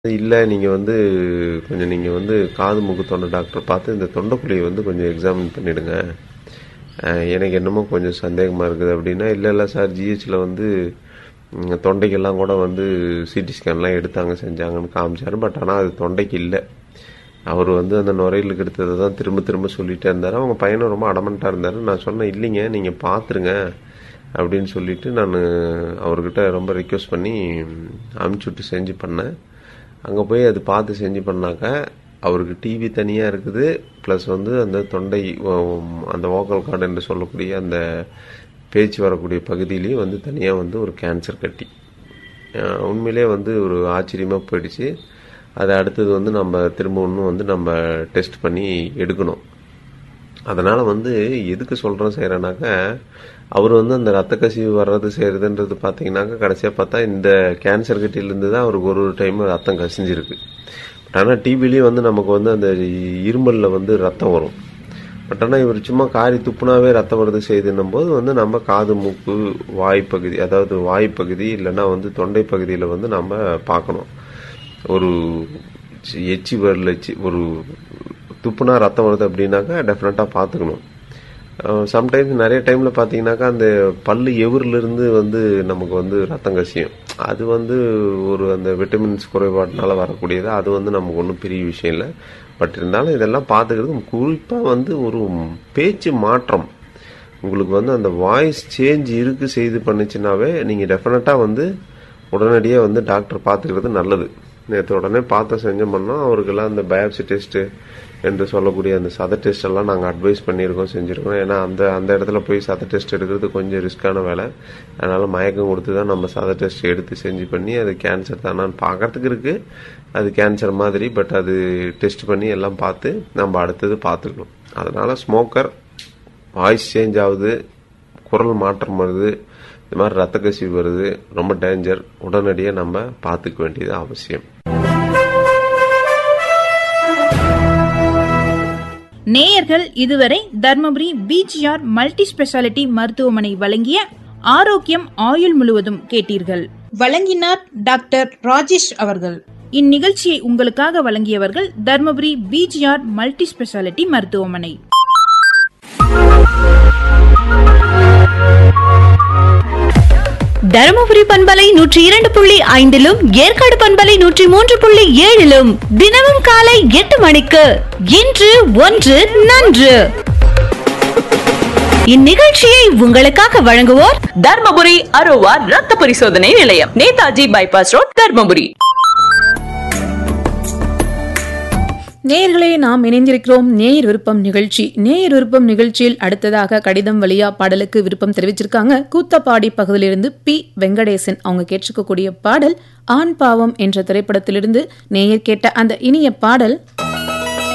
இல்ல நீங்க வந்து கொஞ்சம் நீங்க வந்து காது மூக்கு தொண்டை டாக்டர் பார்த்து இந்த தொண்டைக்குழியை வந்து கொஞ்சம் எக்ஸாமின் பண்ணிடுங்க அஹ் எனக்கு என்னமோ கொஞ்சம் சந்தேகமா இருக்குது அப்படின்னா இல்ல இல்ல சார் ஜிஹெச்ல வந்து ம், தொண்டைக்கெல்லாம் கூட வந்து சிடி ஸ்கேன்லாம் எடுத்தாங்க செஞ்சாங்கன்னு காமிச்சாரு பட் ஆனால் அது தொண்டைக்கு இல்லை அவர் வந்து அந்த நுரையீரலுக்கு எடுத்ததை தான் திரும்ப திரும்ப சொல்லிட்டே இருந்தார் அவங்க பையனும் ரொம்ப அடமெண்ட்டாக இருந்தார் நான் சொன்னேன் இல்லைங்க நீங்கள் பார்த்துருங்க அப்படின்னு சொல்லிட்டு நான் அவர்கிட்ட ரொம்ப ரிக்வெஸ்ட் பண்ணி அமுச்சு விட்டு செஞ்சு பண்ணேன் அங்கே போய் அது பார்த்து செஞ்சு பண்ணாக்க அவருக்கு டிவி தனியாக இருக்குது ப்ளஸ் வந்து அந்த தொண்டை உம், அந்த வோக்கல் கார்டு என்று சொல்லக்கூடிய அந்த பேச்சு வரக்கூடிய பகுதியிலையும் வந்து தனியாக வந்து ஒரு கேன்சர் கட்டி அஹ் உண்மையிலே வந்து ஒரு ஆச்சரியமாக போயிடுச்சு அது அடுத்தது வந்து நம்ம திரும்ப இன்னும் வந்து நம்ம டெஸ்ட் பண்ணி எடுக்கணும் அதனால் வந்து எதுக்கு சொல்கிறோம் செய்கிறேன்னாக்க அவர் வந்து அந்த ரத்த கசிவு வர்றது செய்கிறதுன்றது பார்த்தீங்கன்னாக்கா கடைசியாக பார்த்தா இந்த கேன்சர் கட்டியிலேருந்து தான் அவருக்கு ஒரு ஒரு டைம் ரத்தம் கசிஞ்சிருக்கு பட் ஆனால் டிவிலையும் வந்து நமக்கு வந்து அந்த இருமலில் வந்து ரத்தம் வரும் பட் ஆனால் இவர் சும்மா காரி துப்புனாவே ரத்தம் வருது செய்துன்னும் போது வந்து நம்ம காது மூக்கு வாய் பகுதி அதாவது வாய் பகுதி இல்லைன்னா வந்து தொண்டை பகுதியில் வந்து நம்ம பார்க்கணும் ஒரு சி- எச்சி வரல எச்சி ஒரு துப்புனா ரத்தம் வருது அப்படின்னாக்கா டெஃபினட்டாக பார்த்துக்கணும் சம்டைம்ஸ் நிறைய டைமில் பார்த்தீங்கன்னாக்கா அந்த பல்லு எவரிலிருந்து வந்து நமக்கு வந்து ரத்தம் கசியும் அது வந்து ஒரு அந்த விட்டமின்ஸ் குறைபாட்டினால வரக்கூடியது அது வந்து நமக்கு ஒன்றும் பெரிய விஷயம் இல்லை பட் இருந்தாலும் இதெல்லாம் பார்த்துக்கிறது குறிப்பாக வந்து ஒரு பேச்சு மாற்றம் உங்களுக்கு வந்து அந்த வாய்ஸ் சேஞ்ச் இருக்கு செய்து பண்ணுச்சுனாவே நீங்கள் டெஃபினட்டாக வந்து உடனடியாக வந்து டாக்டர் பார்த்துக்கிறது நல்லது நேற்று உடனே பார்த்து செஞ்சோம்னா அவருக்கெல்லாம் அந்த பயாப்சி டெஸ்ட்டு என்று சொல்லக்கூடிய அந்த சத டெஸ்ட் எல்லாம் நாங்கள் அட்வைஸ் பண்ணியிருக்கோம் செஞ்சுருக்கோம் ஏன்னா அந்த அந்த இடத்துல போய் சத டெஸ்ட் எடுக்கிறது கொஞ்சம் ரிஸ்க்கான வேலை அதனால் மயக்கம் கொடுத்து தான் நம்ம சத டெஸ்ட் எடுத்து செஞ்சு பண்ணி அது கேன்சர் தானான்னு பார்க்கறதுக்கு இருக்குது அது கேன்சர் மாதிரி பட் அது டெஸ்ட் பண்ணி எல்லாம் பார்த்து நம்ம அடுத்தது பார்த்துக்கணும் அதனால் ஸ்மோக்கர் வாய்ஸ் சேஞ்ச் ஆகுது குரல் மாற்றம் வருது இந்த மாதிரி ரத்த கசிவு வருது ரொம்ப டேஞ்சர் உடனடியாக நம்ம பார்த்துக்க வேண்டியது அவசியம் நேயர்கள் இதுவரை தர்மபுரி பிஜிஆர் மல்டி ஸ்பெஷாலிட்டி மருத்துவமனை வழங்கிய ஆரோக்கியம் ஆயுள் முழுவதும் கேட்டீர்கள் வழங்கினார் டாக்டர் ராஜேஷ் அவர்கள் இந்நிகழ்ச்சியை உங்களுக்காக வழங்கியவர்கள் தர்மபுரி பிஜிஆர் மல்டி ஸ்பெஷாலிட்டி மருத்துவமனை தருமபுரி பண்பலை நூற்றி இரண்டு புள்ளி ஐந்திலும் ஏற்காடு பண்பலை நூற்றி மூன்று புள்ளி ஏழிலும் தினமும் காலை எட்டு மணிக்கு இன்று ஒன்று நன்று இந்நிகழ்ச்சியை உங்களுக்காக வழங்குவோர் தர்மபுரி அரோவா ரத்த பரிசோதனை நிலையம் நேதாஜி பைபாஸ் ரோட் தர்மபுரி நேயர்களே நாம் இணைந்திருக்கிறோம் நேயர் விருப்பம் நிகழ்ச்சி நேயர் விருப்பம் நிகழ்ச்சியில் அடுத்ததாக கடிதம் வழியா பாடலுக்கு விருப்பம் தெரிவிச்சிருக்காங்க கூத்தப்பாடி பகுதியிலிருந்து பி வெங்கடேசன் அவங்க கேட்டிருக்கக்கூடிய பாடல் ஆண் பாவம் என்ற திரைப்படத்திலிருந்து நேயர் கேட்ட அந்த இனிய பாடல்